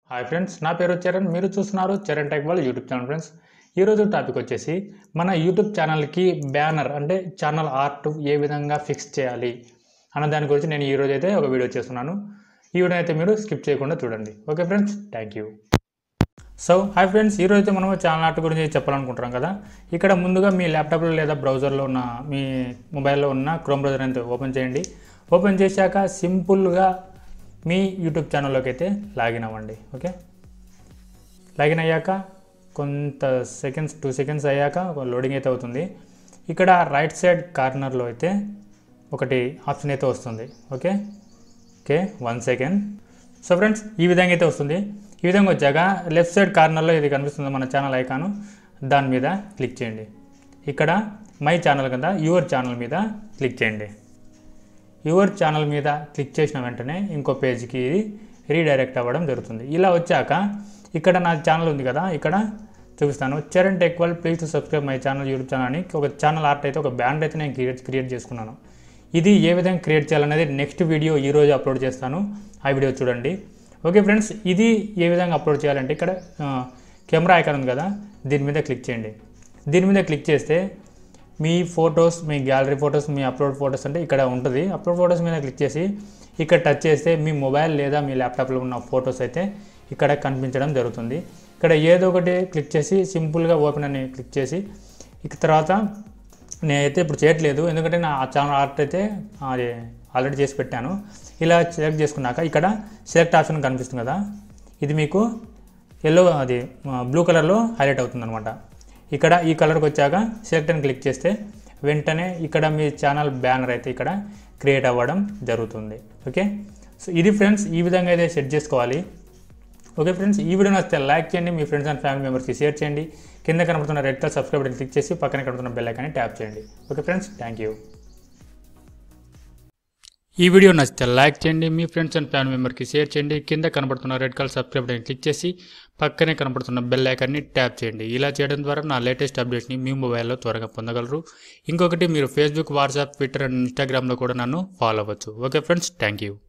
hi friends నా పేరు చరణ్ మీరు చూస్తున్నారు చరణ్ టెక్ వాళ్ళ యూట్యూబ్ ఛానల్ ఫ్రెండ్స్ ఈరోజు టాపిక్ వచ్చేసి మన యూట్యూబ్ ఛానల్కి బ్యానర్ అంటే ఛానల్ ఆర్ట్ ఏ విధంగా ఫిక్స్ చేయాలి అన్న దాని గురించి నేను ఈరోజు అయితే ఒక వీడియో చేస్తున్నాను ఈ వీడియో అయితే మీరు స్కిప్ చేయకుండా చూడండి okay friends thank you so hi friends ఈరోజు అయితే మనం ఛానల్ ఆర్ట్ గురించి చెప్పాలనుకుంటున్నాం కదా ఇక్కడ ముందుగా మీ ల్యాప్టాప్లో లేదా బ్రౌజర్లో ఉన్న మీ మొబైల్లో ఉన్న క్రోమ్ బ్రౌజర్ అయితే ఓపెన్ చేయండి ఓపెన్ చేశాక సింపుల్గా మీ యూట్యూబ్ ఛానల్లోకి అయితే లాగిన్ అవ్వండి ఓకే లాగిన్ అయ్యాక కొంత సెకండ్స్ టూ సెకండ్స్ అయ్యాక ఒక లోడింగ్ అయితే అవుతుంది ఇక్కడ రైట్ సైడ్ కార్నర్లో అయితే ఒకటి ఆప్షన్ అయితే వస్తుంది okay okay one second so friends ఈ విధంగా అయితే వస్తుంది ఈ విధంగా వచ్చాక లెఫ్ట్ సైడ్ కార్నర్లో ఇది కనిపిస్తుంది మన ఛానల్ ఐకాను దాని మీద క్లిక్ చేయండి ఇక్కడ మై ఛానల్ కింద యువర్ ఛానల్ మీద క్లిక్ చేయండి యువర్ ఛానల్ మీద క్లిక్ చేసిన వెంటనే ఇంకో పేజ్కి ఇది రీడైరెక్ట్ అవ్వడం జరుగుతుంది ఇలా వచ్చాక ఇక్కడ నా ఛానల్ ఉంది కదా ఇక్కడ చూపిస్తాను చరణ్ టెక్వల్ please to subscribe my channel YouTube channel అని ఒక ఛానల్ ఆర్ట్ అయితే ఒక బ్యాండ్ అయితే నేను క్రియేట్ క్రియేట్ చేసుకున్నాను ఇది ఏ విధంగా క్రియేట్ చేయాలనేది నెక్స్ట్ వీడియో ఈరోజు అప్లోడ్ చేస్తాను ఆ వీడియో చూడండి ఓకే ఫ్రెండ్స్ ఇది ఏ విధంగా అప్లోడ్ చేయాలంటే ఇక్కడ కెమెరా ఐకాన్ ఉంది కదా దీని మీద క్లిక్ చేయండి దీని మీద క్లిక్ చేస్తే మీ ఫొటోస్ మీ గ్యాలరీ ఫొటోస్ మీ అప్లోడ్ ఫొటోస్ అంటే ఇక్కడ ఉంటుంది అప్లోడ్ ఫొటోస్ మీద క్లిక్ చేసి ఇక్కడ టచ్ చేస్తే మీ మొబైల్ లేదా మీ ల్యాప్టాప్లో ఉన్న ఫొటోస్ అయితే ఇక్కడ కనిపించడం జరుగుతుంది ఇక్కడ ఏదో ఒకటి క్లిక్ చేసి సింపుల్గా ఓపెన్ అని క్లిక్ చేసి ఇక తర్వాత నేనైతే ఇప్పుడు చేయట్లేదు ఎందుకంటే నా ఛానల్ ఆర్ట్ అయితే అది ఆల్రెడీ చేసి పెట్టాను ఇలా సెలెక్ట్ చేసుకున్నాక ఇక్కడ సెలెక్ట్ ఆప్షన్ కనిపిస్తుంది కదా ఇది మీకు ఎల్లో అది బ్లూ కలర్లో హైలైట్ అవుతుంది అనమాట ఇక్కడ ఈ కలర్కి వచ్చాక సెలెక్ట్ అని క్లిక్ చేస్తే వెంటనే ఇక్కడ మీ ఛానల్ బ్యానర్ అయితే ఇక్కడ క్రియేట్ అవ్వడం జరుగుతుంది ఓకే సో ఇది ఫ్రెండ్స్ ఈ విధంగా అయితే సెట్ చేసుకోవాలి ఓకే ఫ్రెండ్స్ ఈ వీడియో నచ్చితే లైక్ చేయండి మీ ఫ్రెండ్స్ అండ్ ఫ్యామిలీ మెంబర్స్కి షేర్ చేయండి కింద కనబడుతున్న red colour subscribe button click చేసి పక్కన కనబడుతున్న బెల్ ఐకాన్ని ట్యాప్ చేయండి ఓకే ఫ్రెండ్స్ థ్యాంక్ యూ ఈ వీడియో నచ్చితే లైక్ చేయండి మీ ఫ్రెండ్స్ అండ్ ఫ్యామిలీ మెంబర్కి షేర్ చేయండి కింద కనబడుతున్న red colour subscribe button click చేసి పక్కనే కనబడుతున్న బెల్ ఐకాన్ని ట్యాప్ చేయండి ఇలా చేయడం ద్వారా నా లేటెస్ట్ అప్డేట్స్ని మీ మొబైల్లో త్వరగా పొందగలరు ఇంకొకటి మీరు ఫేస్బుక్ వాట్సాప్ ట్విట్టర్ అండ్ ఇన్స్టాగ్రామ్లో కూడా నన్ను ఫాలో అవ్వచ్చు ఓకే ఫ్రెండ్స్ థ్యాంక్ యూ